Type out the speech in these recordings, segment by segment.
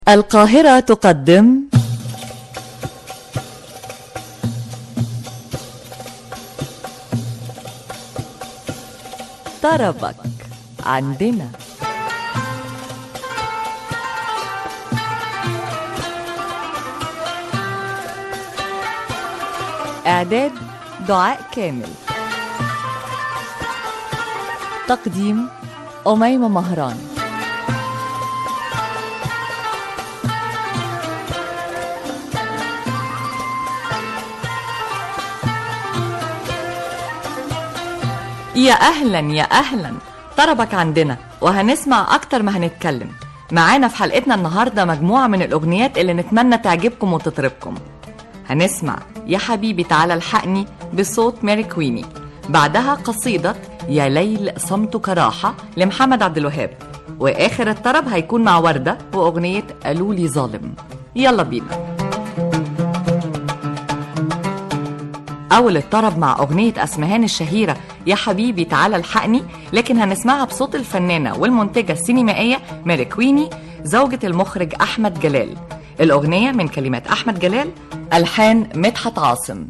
القاهرة تقدم طربك عندنا إعداد دعاء كامل تقديم أميمة مهران يا أهلا يا أهلا طربك عندنا وهنسمع أكتر ما هنتكلم معانا في حلقتنا النهاردة مجموعة من الأغنيات اللي نتمنى تعجبكم وتطربكم هنسمع يا حبيبي تعالى الحقني بصوت ماري كويني بعدها قصيدة يا ليل صمتك راحة لمحمد عبد الوهاب وآخر الطرب هيكون مع وردة وأغنية قالوا لي ظالم يلا بينا أول الطرب مع أغنية أسمهان الشهيرة يا حبيبي تعالى الحقني لكن هنسمعها بصوت الفنانة والمنتجة السينمائية ماري كويني زوجة المخرج أحمد جلال الأغنية من كلمات أحمد جلال ألحان مدحت عاصم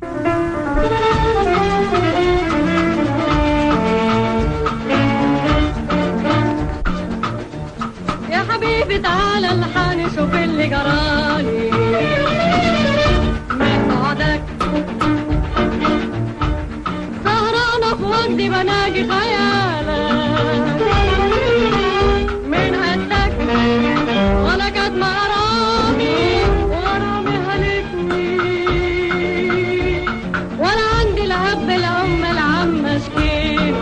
يا حبيبي تعالى الحقني شوف اللي جرالي من بعدك سهرانة في وجدي بناجي خيالك من قدك وانا كاتمة غرامي وغرامي هلكني ولا عندي الاب الام العم اشكيله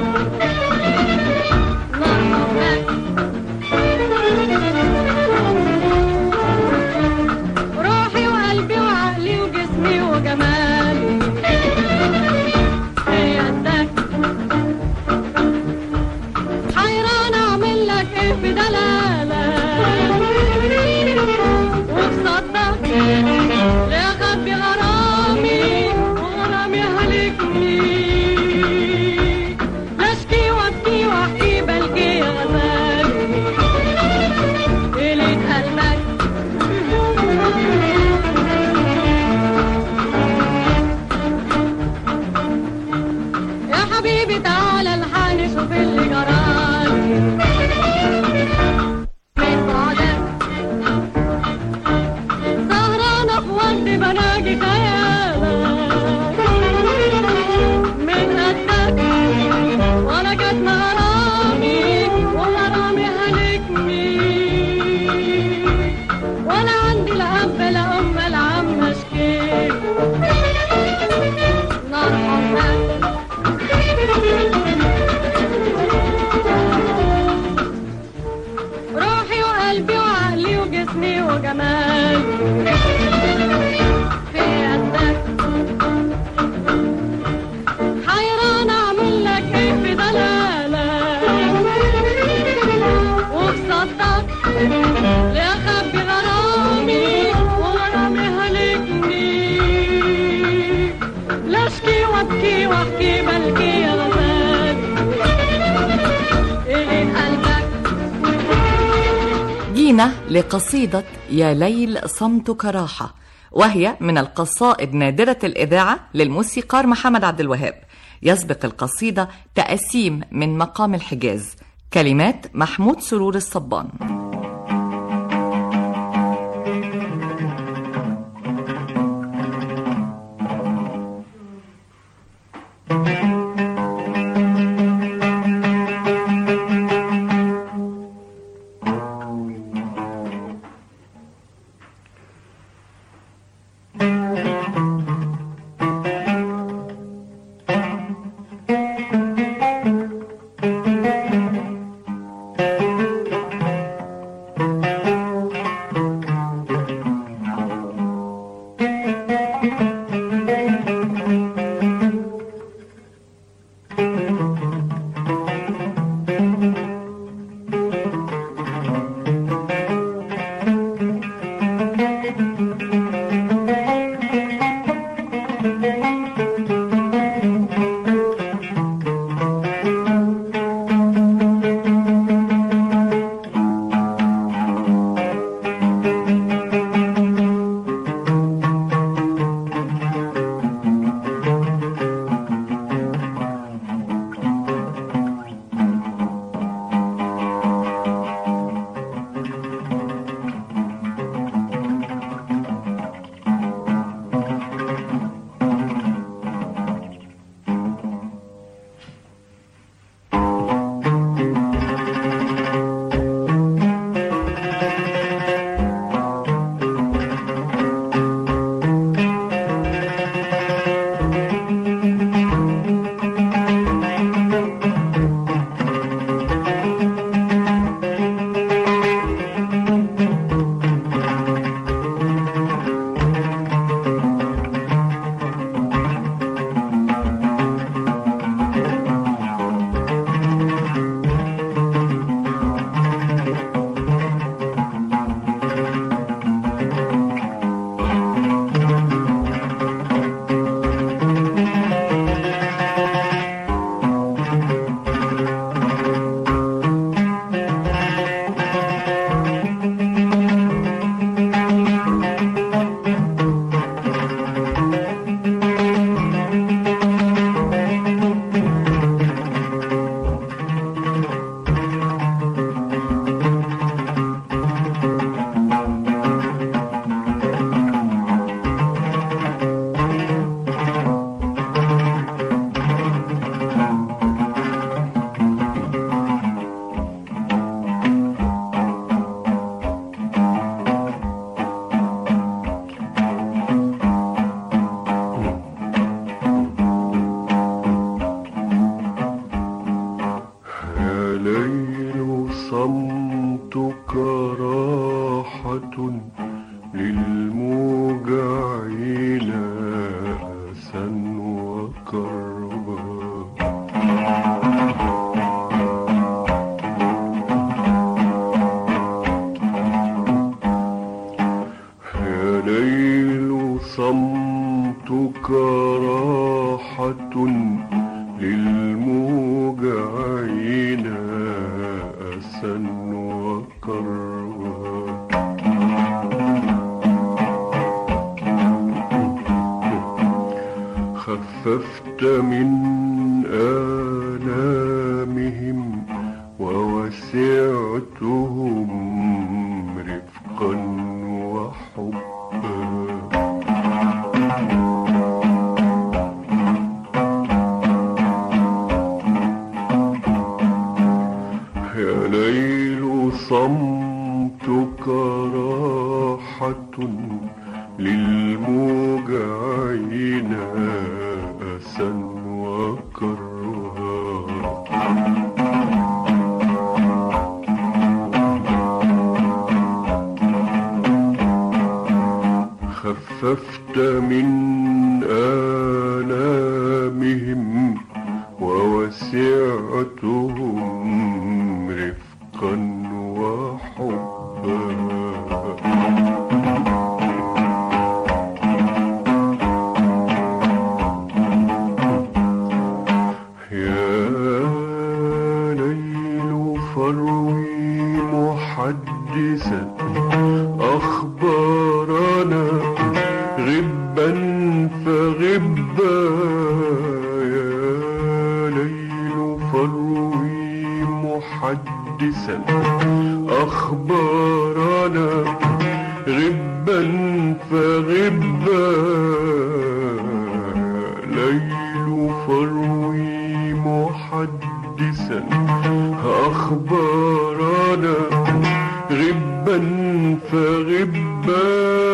نار روحي وقلبي وعقلي وجسمي وجمالي في يدك حيران اعمل لك ايه في دلالك وبصدق ليه اخبي غرامي وغرامي هلكني لا اشكي وابكي واحكي بلكي يا غزالي إليت قلبك يا حبيبي تعالى الحقني شوف اللي جرالي من بعدك سهرانة في وقت بناجي خيالك من قدك وانا كاتمة غرامي وغرامي هلكني ولا عندي لا اب لا ام لا عم اشكي نار حبك روحي وقلبي وعقلي وجسمي وجمالي في يدك حيران اعمل لك ايه في دلالك وبصدق ليه اخبي غرامي وغرامي هلكني لا اشكي وابكي واحكي بلكي يا غزالي إلين قلبك جينا لقصيدة يا ليل صمتك راحة وهي من القصائد نادرة الإذاعة للموسيقار محمد عبد الوهاب يسبق القصيدة تأسيم من مقام الحجاز كلمات محمود سرور الصبان للموجعين أسا وكربا يا ليل صمتك راحة للموجعين أسا وكربا خففت من آلامهم ووسعتهم رفقا وحبا يا ليل صمتك راحة للموجعين أسا وكرها خففت من آلامهم ووسعتهم رفقا وحبا يا ليل فروي محدثا أخبارنا غبا فغبا يا ليل فروي محدثا أخبارنا غبا فغبا ليل فروي محدثا أخبارنا غبا فغبا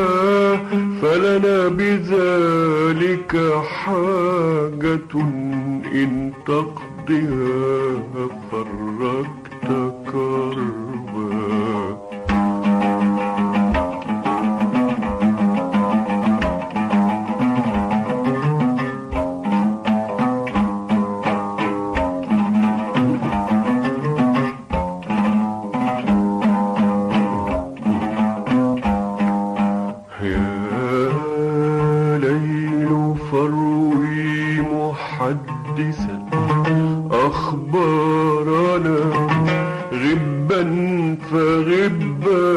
فلنا بذلك حاجة إن تقضيها فرقت كربا يا ليل فروي محدثا أخبارنا غبا فغبا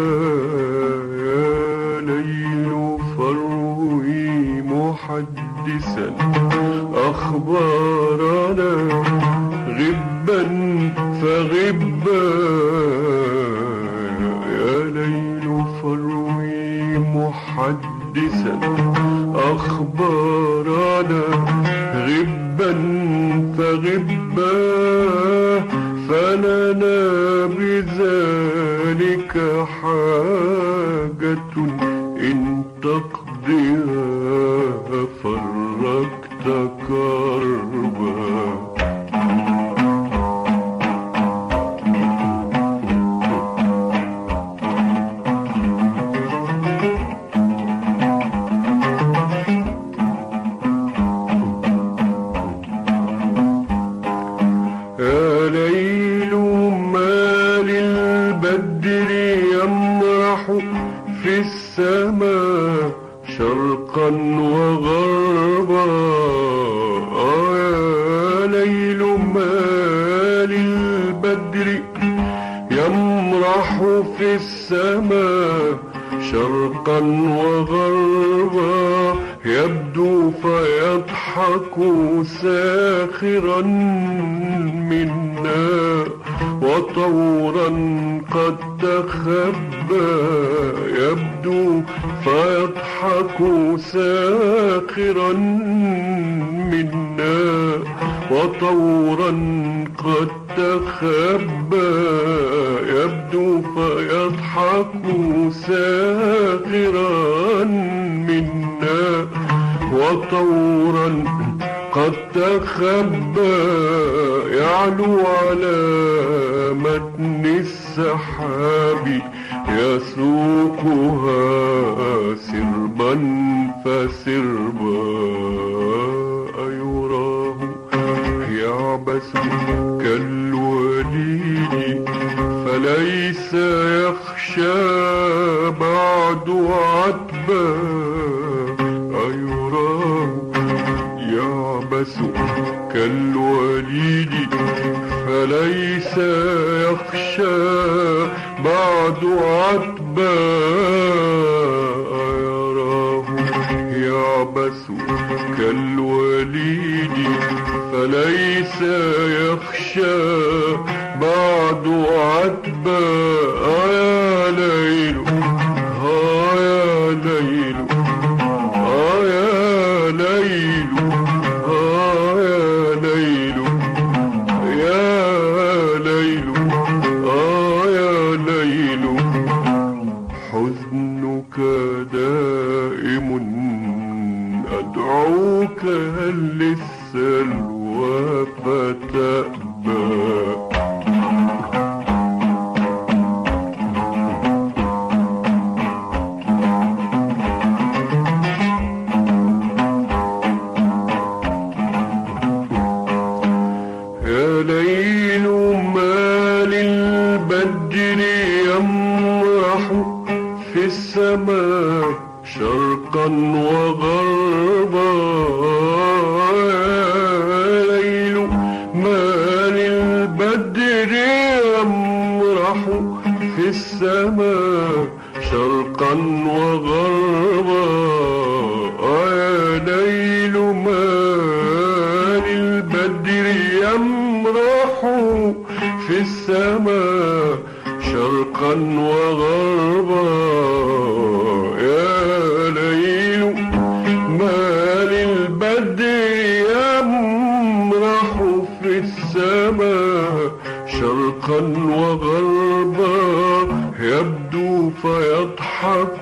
يا ليل فروي محدثا أخبارنا غبا فغبا يا ليل فروي محدثا أخبارنا غبا فغبا فلنا بذلك حاجة إن تقضيها فرقت كربا يا ليل ما للبدر يمرح في السماء شرقا وغربا آه يا ليل ما للبدر يمرح في السماء شرقا وغربا يبدو فيضحك ساخرا منا وطورا قد تخبى يبدو فيضحك ساخرا منا وطورا قد تخبى يبدو فيضحك ساخرا منا وطورا قد تخبى يعلو على متن السحاب يسوقها سربا فسربا أيراه يعبس كالوليد فليس يخشى بعد عتبا أيراه يعبس كالوليد فليس يخشى بعد عتبا يراه يعبس كالوليد فليس يخشى بعد عتبا يا ليل ها يا ليل ها يا ليل ها يا ليل يا ليل آه يا ليل حزنك دائم أدعوك للسلوى فتأبى يا ليل ما للبدر يمرح في السماء شرقا وغربا يا ليل ما للبدر يمرح في السماء شرقا وغربا يا ليل ما للبدر يمرح في السماء شرقا وغربا يا ليل ما للبدر يمرح في السماء شرقا وغربا يبدو فيضحك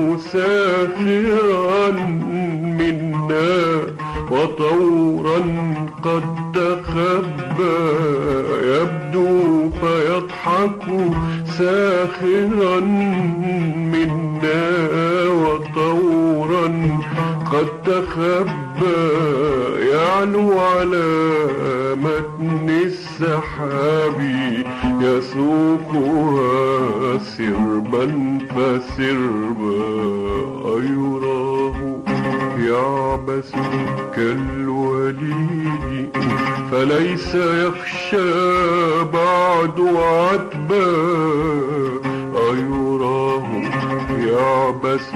ساخرا منا وطورا قد تخبى يبدو فيضحك ساخرا منا وطورا قد تخبى يعلو على متن السحاب يسوقها سربا فسربا أيراه يعبس كالوليد فليس يخشى بعد عتبا أيراه يعبس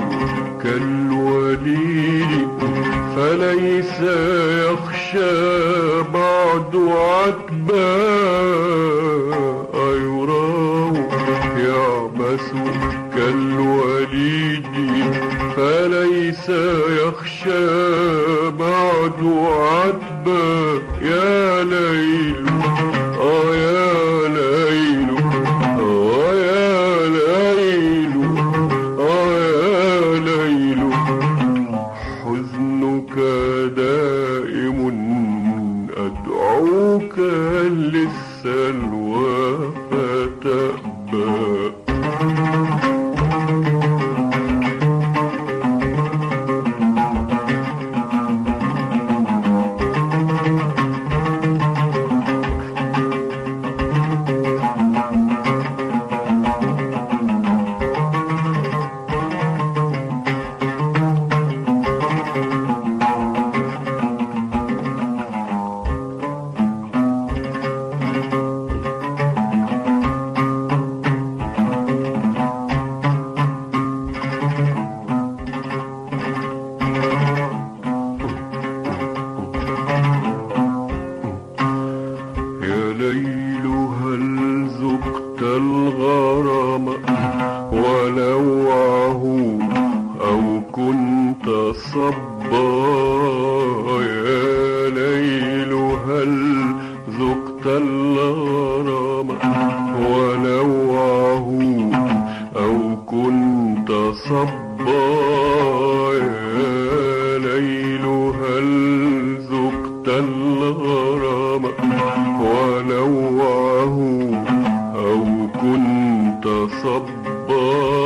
كالوليد فليس يخشى بعد عتبا أيراه يعبس كالوليد فليس يخشى بعد عتبا يا ليل آه يا ليل آه يا ليل آه يا ليل حزنك دائم أدعوك للسلوى فتأبى يا ليل هل ذقت الغرام ونوعه أو كنت صبا يا ليل هل ذقت الغرام ونوعه أو كنت صبا يا ليل هل ذقت الغرام ونوعه أو كنت صبا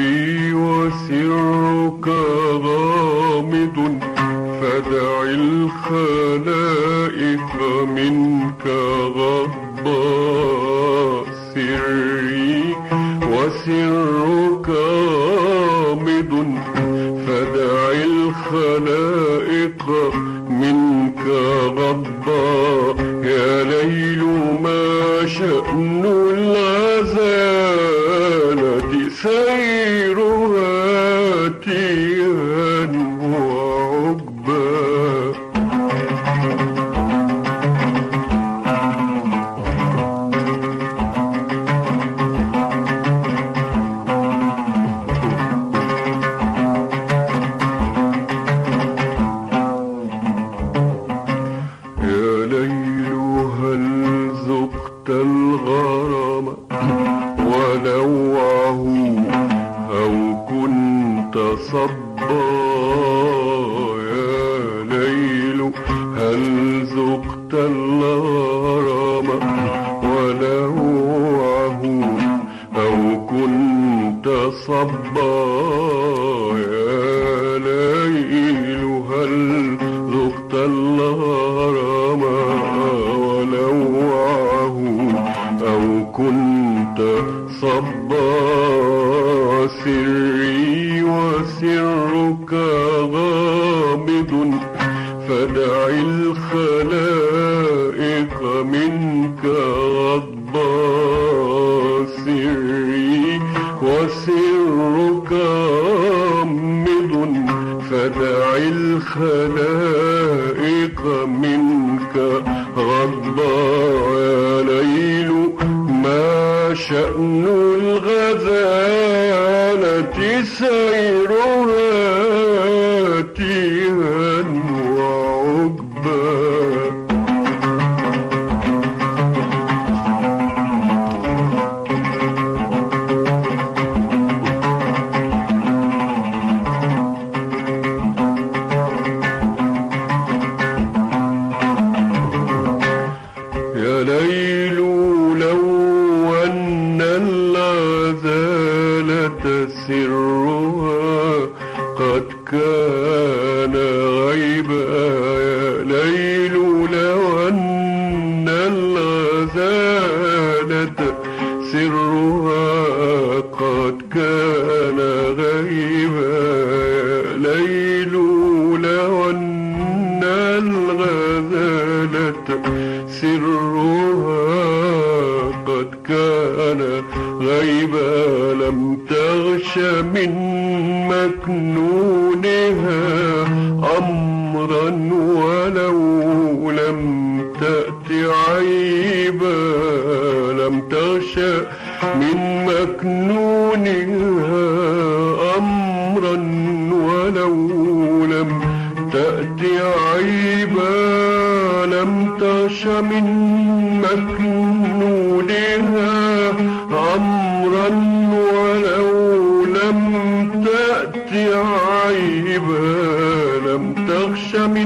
سري وسرك غامض فدع الخلائق منك غضبا سري وسرك غامض فدع الخلائق منك غضبا يا ليل ما شأن الغزالة سيرها تيها وعقبا يا ليل هل ذقت الغرام ونوعه أو كنت صبا يا ليل هل ذقت الغرام ونوعه أو كنت صبا يا ليل هل ذقت الغرام ونوعه أو كنت صبا سري وسرك غامض فدع الخلائق منك غضبا سري وسرك غامض فدع الخلائق منك غضبا يا ليل ما شأن الغزالة سيرها تيها وعقبا يا ليل لو أن العذالة سرها قد كان غيبا يا ليل لو أن الغزالة سرها قد كان غيبا يا ليل لو أن الغزالة سرها قد كان غيبا لم تغش من مكنونها أمرا ولو لم تأت عيبا لم تغش من مكنونها أمرا ولو لم تأت عيبا لم تغش من مكنونها أمرا ولو لم تأت عيبا لم تغش من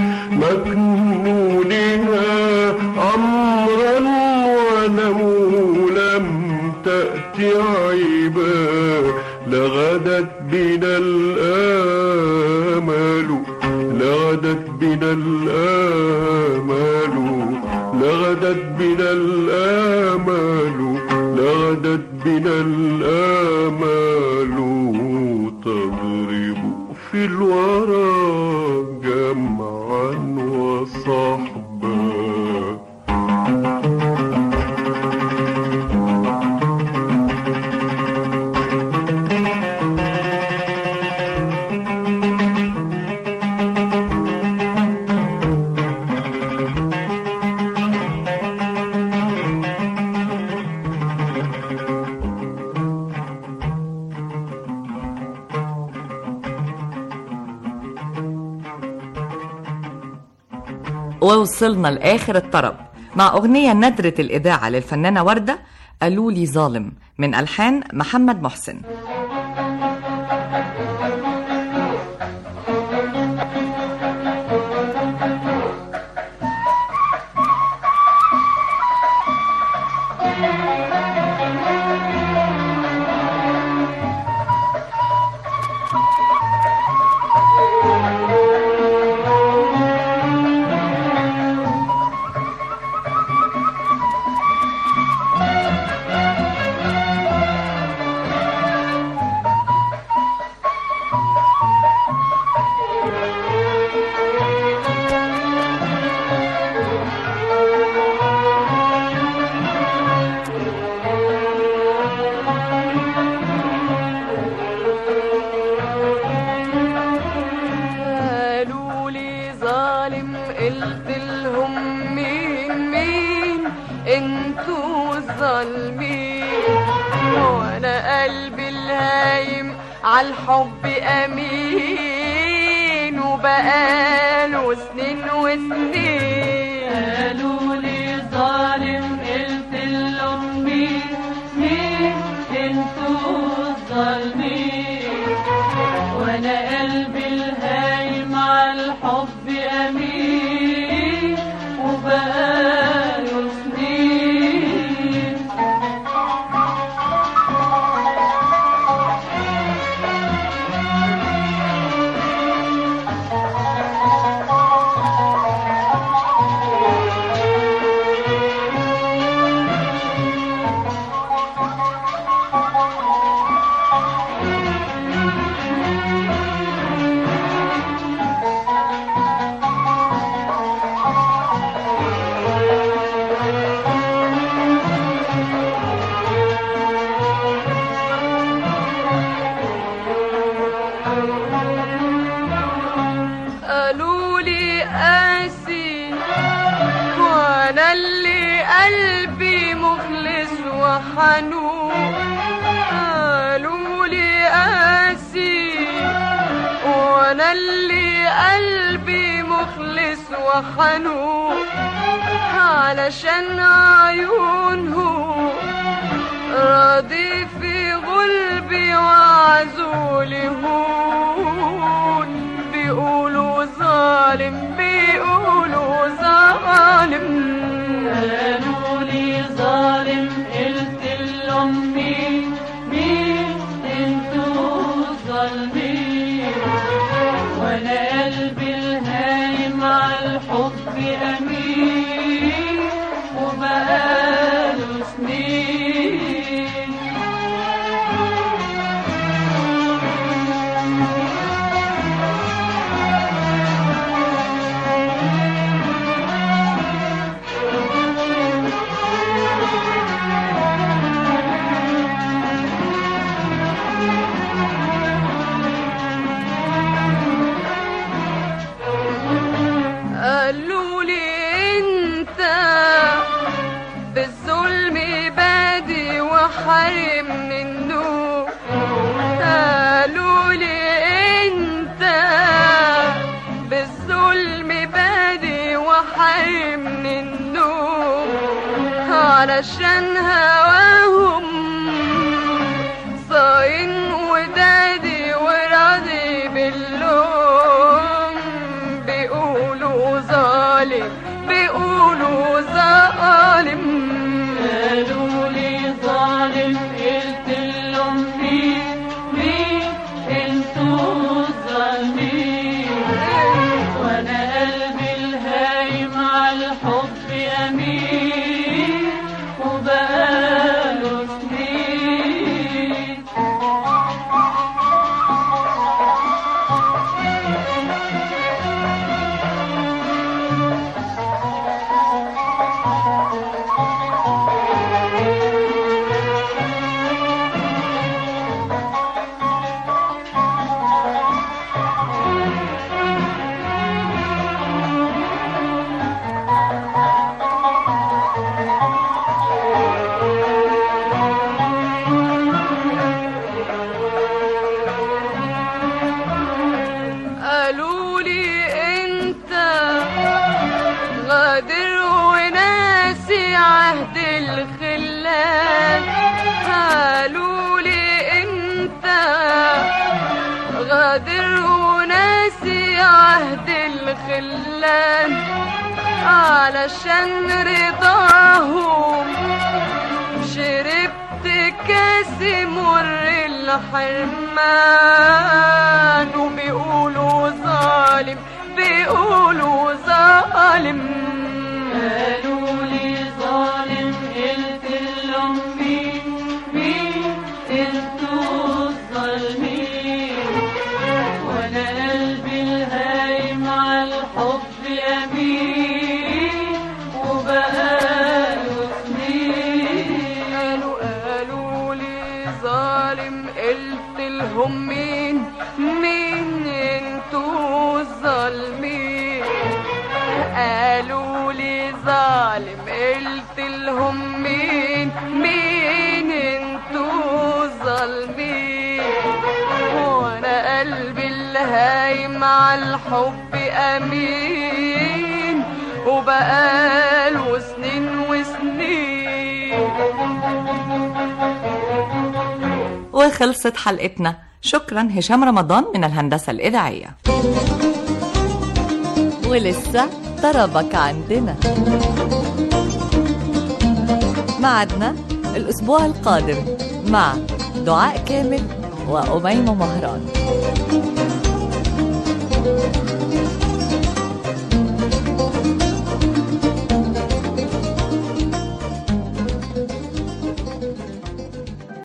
مكنونها أمرا ولو لم تأت عيبا لغدت بنا الآمال لغدت بنا الآمال لغدت بنا الآمال لغدت بنا الآمال تضرب في الورى جمعا وصحبا ووصلنا لآخر الطرب مع أغنية ندرة الإذاعة للفنانة وردة قالوا لي ظالم من ألحان محمد محسن قلت لهم مين مين انتوا الظالمين وانا قلبي الهايم عالحب امين وبقاله سنين وسنين قالوا لي ظالم قلت لهم مين مين انتوا الظالمين وانا قلبي الهايم على الحب امين وبقاله سنين قالوا لي قاسي وانا اللي قلبي مخلص وحنون قالوا لي قاسي وانا اللي قلبي مخلص وحنون علشان عيونهم راضي في غلبي وعزولي هون بيقولوا ظالم بيقولوا ظالم قالوا لي ظالم قلت لهم مين مين انتوا الظالمين وانا قلبي الهايم على الحب امين وبقاله سنين قالوا لي انت بالظلم بادي وحرم منه قالوا لي انت بالظلم بادي وحرم منه علشان هواهم صاين ودادي وراضي باللوم بيقولوا ظالم بيقولوا ظالم قالوا لي ظالم قلت لهم مين مين انتوا الظالمين وانا قلبي الهايم على الحب امين وبقاله سنين قالوا لي انت غادر وناسي عهد الخلان قالوا لي انت غادر وناسي عهد الخلان علشان رضاهم شربت كاس مر الحرمان وبيقولوا ظالم بيقولوا ظالم قالوا لي ظالم قلت لهم مين مين انتوا الظالمين وانا قلبي الهايم على الحب امين وبقاله سنين قالوا قالوا لي ظالم قلت لهم مين مين انتوا الظالمين الهايم على الحب امين وبقاله سنين وسنين وخلصت حلقتنا شكرا هشام رمضان من الهندسة الإذاعية ولسه طربك عندنا معدنا الأسبوع القادم مع دعاء كامل وأميمة مهران